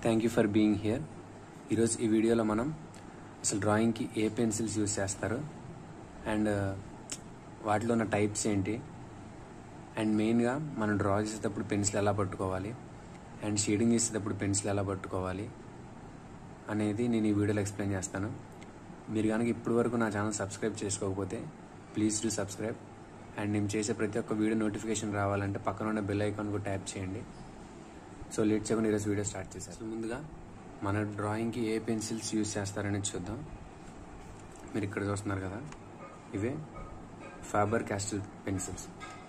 thank you for being here ఈరోజు ఈ వీడియోలో మనం అసలు డ్రాయింగ్కి ఏ పెన్సిల్స్ యూస్ చేస్తారు అండ్ వాటిలో ఉన్న టైప్స్ ఏంటి అండ్ మెయిన్గా మనం డ్రా చేసేటప్పుడు పెన్సిల్ ఎలా పట్టుకోవాలి అండ్ షేడింగ్ చేసేటప్పుడు పెన్సిల్ ఎలా పట్టుకోవాలి అనేది నేను ఈ వీడియోలో ఎక్స్ప్లెయిన్ చేస్తాను మీరు కనుక ఇప్పటి వరకు నా ఛానల్ సబ్స్క్రైబ్ చేసుకోకపోతే ప్లీజ్ డూ సబ్స్క్రైబ్ అండ్ నేను చేసే ప్రతి ఒక్క వీడియో నోటిఫికేషన్ రావాలంటే పక్కన ఉన్న బెల్ ఐకాన్ కూడా ట్యాప్ చేయండి సో లేట్ చేయకుండా ఈరోజు వీడియో స్టార్ట్ చేశారు అసలు ముందుగా మన డ్రాయింగ్కి ఏ పెన్సిల్స్ యూజ్ చేస్తారనేది చూద్దాం మీరు ఇక్కడ చూస్తున్నారు కదా ఇవే ఫ్యాబర్ క్యాస్టిల్ పెన్సిల్స్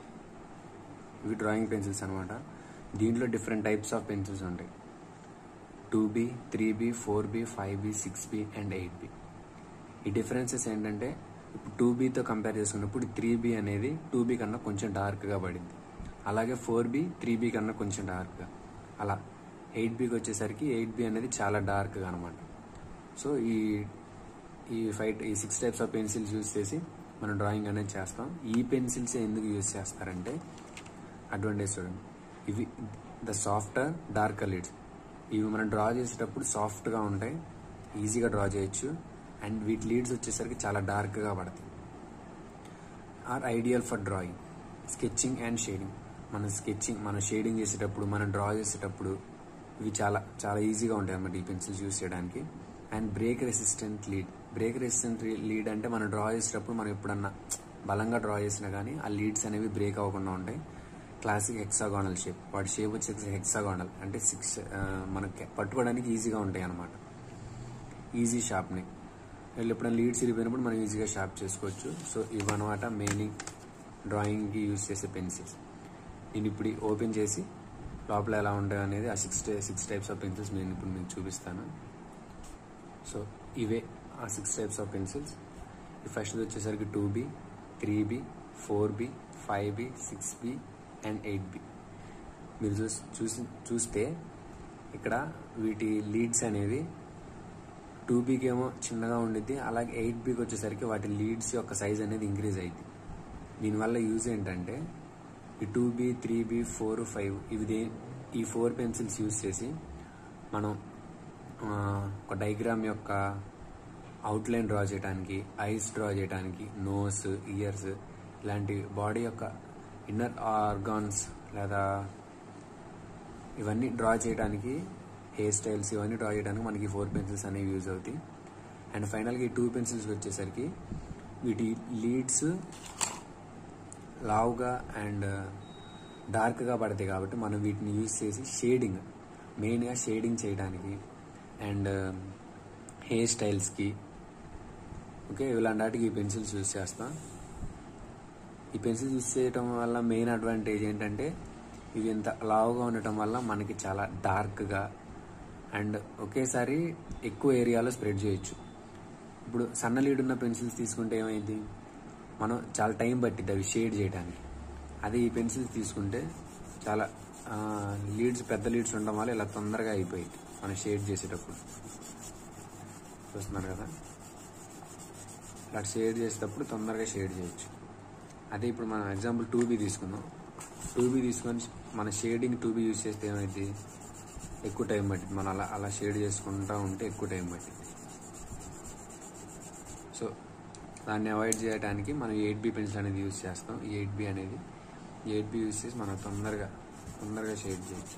ఇవి డ్రాయింగ్ పెన్సిల్స్ అనమాట దీంట్లో డిఫరెంట్ టైప్స్ ఆఫ్ పెన్సిల్స్ ఉంటాయి two B three B four B five B six B and eight B ఈ డిఫరెన్సెస్ ఏంటంటే ఇప్పుడు టూ బీతో కంపేర్ చేసుకున్నప్పుడు త్రీ బి అనేది టూ బి కన్నా కొంచెం డార్క్గా పడింది అలాగే ఫోర్ బి త్రీ బి కన్నా కొంచెం డార్క్గా అలా ఎయిట్ బికి వచ్చేసరికి ఎయిట్ బి అనేది చాలా డార్క్గా అనమాట సో ఈ ఈ ఫైవ్ ఈ six types of pencils use చేసి మనం డ్రాయింగ్ అనేది చేస్తాం ఈ పెన్సిల్స్ ఎందుకు యూస్ చేస్తారంటే అడ్వాంటేజ్ చూడండి ఇవి ద సాఫ్టర్ డార్కర్ లిడ్స్ ఇవి మనం డ్రా చేసేటప్పుడు సాఫ్ట్గా ఉంటాయి ఈజీగా డ్రా చేయొచ్చు అండ్ వీటి లీడ్స్ వచ్చేసరికి చాలా డార్క్గా పడతాయి are ideal for drawing sketching and shading మనం స్కెచింగ్ మనం షేడింగ్ చేసేటప్పుడు మనం డ్రా చేసేటప్పుడు ఇవి చాలా చాలా ఈజీగా ఉంటాయి అన్నమాట ఈ పెన్సిల్స్ యూస్ చేయడానికి and break resistant lead break resistant lead అంటే మనం డ్రా చేసేటప్పుడు మనం ఎప్పుడన్నా బలంగా డ్రా చేసినా కానీ ఆ లీడ్స్ అనేవి బ్రేక్ అవ్వకుండా ఉంటాయి క్లాసిక్ హెక్సాగానల్ షేప్ వాటి షేప్ వచ్చేసి హెక్సాగానల్ అంటే సిక్స్ మనకి పట్టుకోవడానికి ఈజీగా ఉంటాయి అన్నమాట ఈజీ షార్ప్నింగ్ వీళ్ళు ఎప్పుడైనా లీడ్స్ ఇరిగిపోయినప్పుడు మనం ఈజీగా షార్ప్ చేసుకోవచ్చు సో ఇవన్నమాట మెయినింగ్ డ్రాయింగ్కి యూజ్ చేసే పెన్సిల్స్ నేను ఇప్పుడు ఓపెన్ చేసి లోపల ఎలా ఉంటాయి అనేది ఆ six six types of pencils నేను ఇప్పుడు మీకు చూపిస్తాను సో ఇవే ఆ సిక్స్ టైప్స్ ఆఫ్ పెన్సిల్స్ ఈ ఫస్ట్ వచ్చేసరికి two B three B four B five B six B and eight B మీరు చూసి చూసి చూస్తే ఇక్కడ వీటి లీడ్స్ అనేవి టూ బీకి ఏమో చిన్నగా ఉండిద్ది అలాగే ఎయిట్ బీకి వచ్చేసరికి వాటి లీడ్స్ యొక్క సైజ్ అనేది ఇంక్రీజ్ అయింది దీనివల్ల యూజ్ ఏంటంటే ఈ two B three B four five ఇవి దే ఈ ఫోర్ పెన్సిల్స్ యూజ్ చేసి మనం ఒక డైగ్రామ్ యొక్క అవుట్లైన్ డ్రా చేయడానికి ఐస్ డ్రా చేయడానికి నోస్ ఇయర్స్ ఇలాంటి బాడీ యొక్క ఇన్నర్ ఆర్గాన్స్ లేదా ఇవన్నీ డ్రా చేయడానికి హెయిర్ స్టైల్స్ ఇవన్నీ డ్రా చేయడానికి మనకి ఫోర్ పెన్సిల్స్ అనేవి యూజ్ అవుతాయి అండ్ ఫైనల్గా ఈ టూ పెన్సిల్స్ వచ్చేసరికి వీటి లీడ్స్ లావుగా అండ్ డార్క్గా పడతాయి కాబట్టి మనం వీటిని యూజ్ చేసి షేడింగ్ మెయిన్గా షేడింగ్ చేయడానికి అండ్ హెయిర్ స్టైల్స్కి ఓకే ఇలాంటికి ఈ పెన్సిల్స్ యూజ్ చేస్తాం ఈ పెన్సిల్స్ యూజ్ చేయటం వల్ల మెయిన్ అడ్వాంటేజ్ ఏంటంటే ఇవి ఇంత లావుగా ఉండటం వల్ల మనకి చాలా డార్క్గా అండ్ ఒకేసారి ఎక్కువ ఏరియాలో స్ప్రెడ్ చేయొచ్చు ఇప్పుడు సన్న లీడ్ ఉన్న పెన్సిల్స్ తీసుకుంటే ఏమైంది మనం చాలా టైం పట్టిద్ది అవి షేడ్ చేయడానికి అదే ఈ పెన్సిల్స్ తీసుకుంటే చాలా లీడ్స్ పెద్ద లీడ్స్ ఉండడం వల్ల ఇలా తొందరగా అయిపోయింది మనం షేడ్ చేసేటప్పుడు చూస్తున్నారు కదా ఇలా షేడ్ చేసేటప్పుడు తొందరగా షేడ్ చేయొచ్చు అదే ఇప్పుడు మనం ఎగ్జాంపుల్ టూ బీ తీసుకుందాం టూ బీ తీసుకొని మన షేడింగ్ టూ బీ యూజ్ చేస్తే ఏమైంది ఎక్కువ టైం పట్టింది మనం అలా అలా షేడ్ చేసుకుంటూ ఉంటే ఎక్కువ టైం పట్టింది సో దాన్ని అవాయిడ్ చేయడానికి మనం ఎయిట్ బి పెన్సిల్ అనేది యూజ్ చేస్తాం ఈ ఎయిట్ బి అనేది ఎయిట్ బి యూజ్ చేసి మనం తొందరగా తొందరగా షేడ్ చేయొచ్చు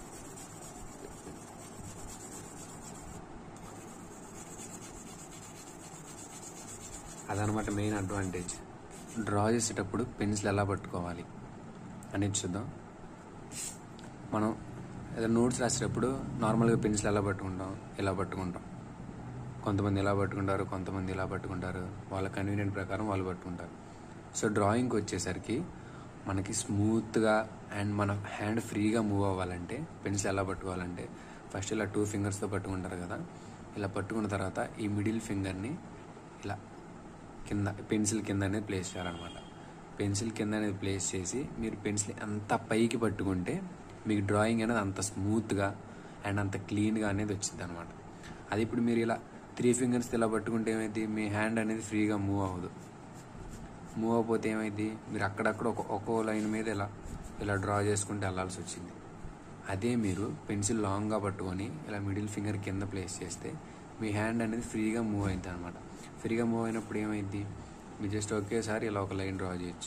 అదనమాట మెయిన్ అడ్వాంటేజ్ డ్రా చేసేటప్పుడు పెన్సిల్ ఎలా పట్టుకోవాలి అనేది చూద్దాం మనం ఏదైనా నోట్స్ రాసేటప్పుడు నార్మల్గా పెన్సిల్ ఎలా పట్టుకుంటాం ఎలా పట్టుకుంటాం కొంతమంది ఎలా పట్టుకుంటారు కొంతమంది ఇలా పట్టుకుంటారు వాళ్ళ కన్వీనియంట్ ప్రకారం వాళ్ళు పట్టుకుంటారు సో డ్రాయింగ్కి వచ్చేసరికి మనకి స్మూత్గా అండ్ మన హ్యాండ్ ఫ్రీగా మూవ్ అవ్వాలంటే పెన్సిల్ ఎలా పట్టుకోవాలంటే ఫస్ట్ ఇలా టూ ఫింగర్స్తో పట్టుకుంటారు కదా ఇలా పట్టుకున్న తర్వాత ఈ మిడిల్ ఫింగర్ని ఇలా కింద పెన్సిల్ కింద అనేది ప్లేస్ చేయాలన్నమాట పెన్సిల్ కింద అనేది ప్లేస్ చేసి మీరు పెన్సిల్ ఎంత పైకి పట్టుకుంటే మీకు డ్రాయింగ్ అనేది అంత స్మూత్గా అండ్ అంత క్లీన్గా అనేది వచ్చింది అనమాట అది ఇప్పుడు మీరు ఇలా త్రీ ఫింగర్స్ ఇలా పట్టుకుంటే ఏమైంది మీ హ్యాండ్ అనేది ఫ్రీగా మూవ్ అవ్వదు మూవ్ అవ్వకపోతే ఏమైంది మీరు అక్కడక్కడ ఒక ఒక్కో లైన్ మీద ఇలా ఇలా డ్రా చేసుకుంటే వెళ్ళాల్సి వచ్చింది అదే మీరు పెన్సిల్ లాంగ్గా పట్టుకొని ఇలా మిడిల్ ఫింగర్ కింద ప్లేస్ చేస్తే మీ హ్యాండ్ అనేది ఫ్రీగా మూవ్ అవుతుంది అనమాట ఫ్రీగా మూవ్ అయినప్పుడు ఏమైంది మీరు జస్ట్ ఒకేసారి ఇలా ఒక లైన్ డ్రా చేయొచ్చు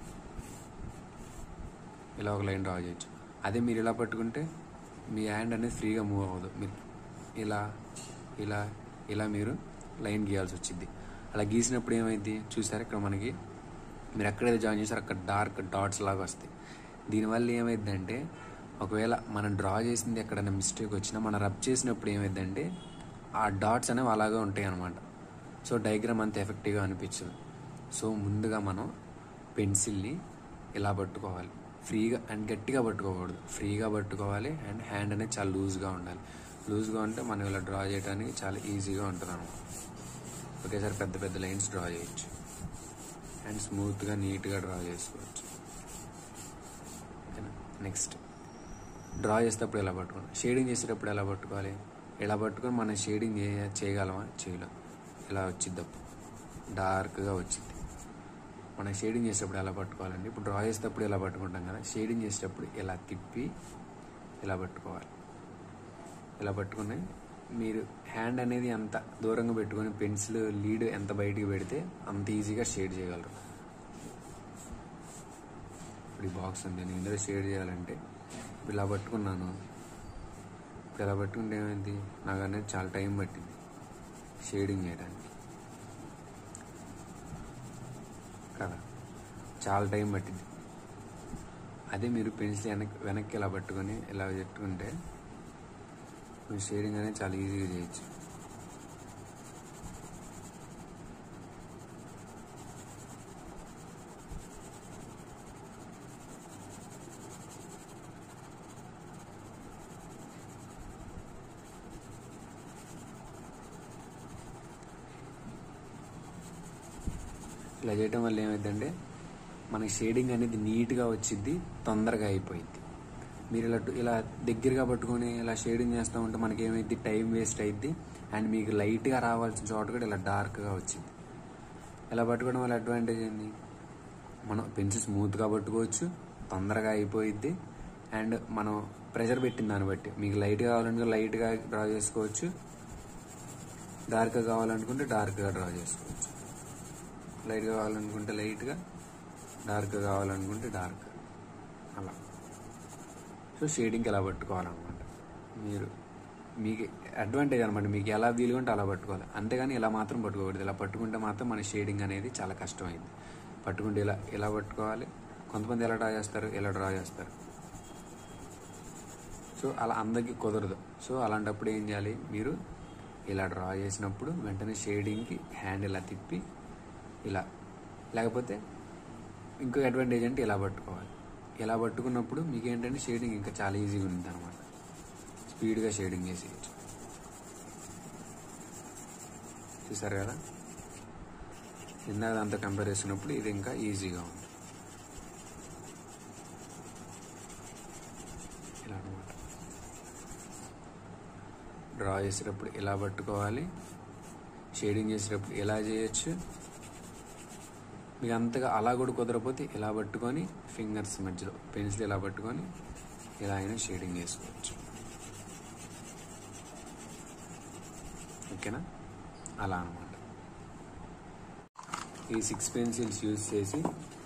ఇలా ఒక లైన్ డ్రా చేయొచ్చు అదే మీరు ఇలా పట్టుకుంటే మీ హ్యాండ్ అనేది ఫ్రీగా మూవ్ అవ్వదు మీరు ఇలా ఇలా ఇలా మీరు లైన్ గీయాల్సి వచ్చింది అలా గీసినప్పుడు ఏమైంది చూసారు ఇక్కడ మనకి మీరు ఎక్కడైతే జాయిన్ చేస్తారో అక్కడ డార్క్ డాట్స్ లాగా వస్తాయి దీనివల్ల ఏమైందంటే ఒకవేళ మనం డ్రా చేసింది ఎక్కడైనా మిస్టేక్ వచ్చినా మనం రబ్ చేసినప్పుడు ఏమైందంటే ఆ డాట్స్ అనేవి అలాగే ఉంటాయి అనమాట సో డయాగ్రామ్ అంత ఎఫెక్టివ్గా అనిపించదు సో ముందుగా మనం పెన్సిల్ని ఇలా పట్టుకోవాలి ఫ్రీగా అండ్ గట్టిగా పట్టుకోకూడదు ఫ్రీగా పట్టుకోవాలి అండ్ హ్యాండ్ అనేది చాలా లూజ్గా ఉండాలి లూజ్గా ఉంటే మనం ఇలా డ్రా చేయడానికి చాలా ఈజీగా ఉంటుంది అనమాట ఒకేసారి పెద్ద పెద్ద లైన్స్ డ్రా చేయొచ్చు అండ్ స్మూత్గా నీట్గా డ్రా చేసుకోవచ్చు ఓకేనా నెక్స్ట్ డ్రా చేసేటప్పుడు ఎలా పట్టుకోవాలి షేడింగ్ చేసేటప్పుడు ఎలా పట్టుకోవాలి ఇలా పట్టుకొని మనం షేడింగ్ చేయ చేయగలమా చేయలేం ఇలా వచ్చింది అప్పుడు డార్క్గా వచ్చింది మనం షేడింగ్ చేసేటప్పుడు ఎలా పట్టుకోవాలండి ఇప్పుడు డ్రా చేసేటప్పుడు ఎలా పట్టుకుంటాం కదా షేడింగ్ చేసేటప్పుడు ఇలా తిప్పి ఇలా పట్టుకోవాలి ఇలా పట్టుకుని మీరు హ్యాండ్ అనేది ఎంత దూరంగా పెట్టుకొని పెన్సిల్ లీడ్ ఎంత బయటికి పెడితే అంత ఈజీగా షేడ్ చేయగలరు ఇప్పుడు ఈ బాక్స్ ఉంది నేను ఇందులో షేడ్ చేయాలంటే ఇప్పుడు ఇలా పట్టుకున్నాను ఇప్పుడు ఇలా పట్టుకుంటే ఏమైంది నాకు అనేది చాలా టైం పట్టింది షేడింగ్ చేయడానికి కదా చాలా టైం పట్టింది అదే మీరు పెన్సిల్ వెనక్కి వెనక్కి ఇలా పట్టుకొని ఇలా పెట్టుకుంటే మీ షేడింగ్ అనేది చాలా ఈజీగా చేయొచ్చు ఇలా చేయడం వల్ల ఏమైందంటే మనకి షేడింగ్ అనేది నీట్గా వచ్చింది తొందరగా అయిపోయింది మీరు ఇలా ఇలా దగ్గరగా పట్టుకొని ఇలా షేడింగ్ చేస్తూ ఉంటే మనకి ఏమైంది టైం వేస్ట్ అయింది అండ్ మీకు లైట్గా రావాల్సిన చోట కూడా ఇలా డార్క్గా వచ్చింది ఇలా పట్టుకోవడం వల్ల అడ్వాంటేజ్ ఏంది మనం పెన్సిల్ స్మూత్గా పట్టుకోవచ్చు తొందరగా అయిపోయిద్ది అండ్ మనం ప్రెషర్ పెట్టిన దాన్ని బట్టి మీకు లైట్ కావాలంటే లైట్గా డ్రా చేసుకోవచ్చు డార్క్గా కావాలనుకుంటే డార్క్గా డ్రా చేసుకోవచ్చు లైట్గా కావాలనుకుంటే లైట్గా డార్క్గా కావాలనుకుంటే డార్క్ అలా సో షేడింగ్కి ఎలా పట్టుకోవాలన్నమాట మీరు మీకు అడ్వాంటేజ్ అనమాట మీకు ఎలా వీలుగా ఉంటే అలా పట్టుకోవాలి అంతేగాని ఇలా మాత్రం పట్టుకోకూడదు ఇలా పట్టుకుంటే మాత్రం మన షేడింగ్ అనేది చాలా కష్టమైంది పట్టుకుంటే ఇలా ఇలా పట్టుకోవాలి కొంతమంది ఎలా డ్రా చేస్తారు ఇలా డ్రా చేస్తారు సో అలా అందరికీ కుదరదు సో అలాంటప్పుడు ఏం చేయాలి మీరు ఇలా డ్రా చేసినప్పుడు వెంటనే షేడింగ్కి హ్యాండ్ ఇలా తిప్పి ఇలా లేకపోతే ఇంకో అడ్వాంటేజ్ అంటే ఇలా పట్టుకోవాలి ఇలా పట్టుకున్నప్పుడు మీకు ఏంటంటే షేడింగ్ ఇంకా చాలా ఈజీగా ఉంటుంది అనమాట స్పీడ్గా షేడింగ్ చేసేయచ్చు చూసారు కదా ఇందాక అంతా కంపేర్ చేసినప్పుడు ఇది ఇంకా ఈజీగా ఉంది ఇలా అనమాట డ్రా చేసేటప్పుడు ఇలా పట్టుకోవాలి షేడింగ్ చేసేటప్పుడు ఇలా చేయొచ్చు మీకు అంతగా అలా కూడా కుదరపోతే ఇలా పట్టుకొని ఫింగర్స్ మధ్యలో పెన్సిల్ ఇలా పట్టుకొని ఇలా అయినా షేడింగ్ చేసుకోవచ్చు ఓకేనా అలా అనమాట ఈ సిక్స్ పెన్సిల్స్ యూజ్ చేసి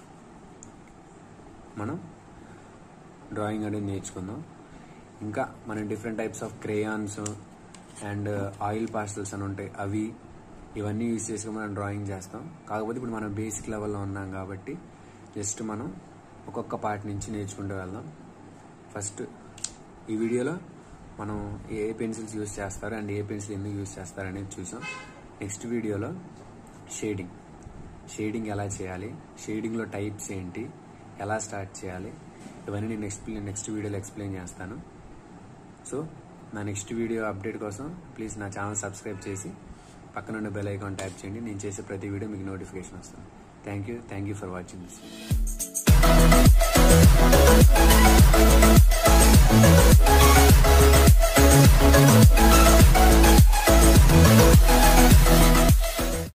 మనం డ్రాయింగ్ అనేది నేర్చుకుందాం ఇంకా మనం different types of crayons and oil pastels అని ఉంటాయి అవి ఇవన్నీ యూజ్ చేసుకుని మనం డ్రాయింగ్ చేస్తాం కాకపోతే ఇప్పుడు మనం బేసిక్ లెవెల్లో ఉన్నాం కాబట్టి జస్ట్ మనం ఒక్కొక్క పార్ట్ నుంచి నేర్చుకుంటూ వెళ్దాం ఫస్ట్ ఈ వీడియోలో మనం ఏ పెన్సిల్స్ యూజ్ చేస్తారు అండ్ ఏ పెన్సిల్ ఎందుకు యూజ్ చేస్తారు అనేది చూసాం నెక్స్ట్ వీడియోలో షేడింగ్ షేడింగ్ ఎలా చేయాలి షేడింగ్లో టైప్స్ ఏంటి ఎలా స్టార్ట్ చేయాలి ఇవన్నీ నేను ఎక్స్ప్లెయిన్ నెక్స్ట్ వీడియోలో ఎక్స్ప్లెయిన్ చేస్తాను సో నా నెక్స్ట్ వీడియో అప్డేట్ కోసం ప్లీజ్ నా ఛానల్ సబ్స్క్రైబ్ చేసి పక్కన ఉన్న బెల్ ఐకాన్ ట్యాప్ చేయండి నేను చేసే ప్రతి వీడియో మీకు నోటిఫికేషన్ వస్తుంది thank you thank you for watching this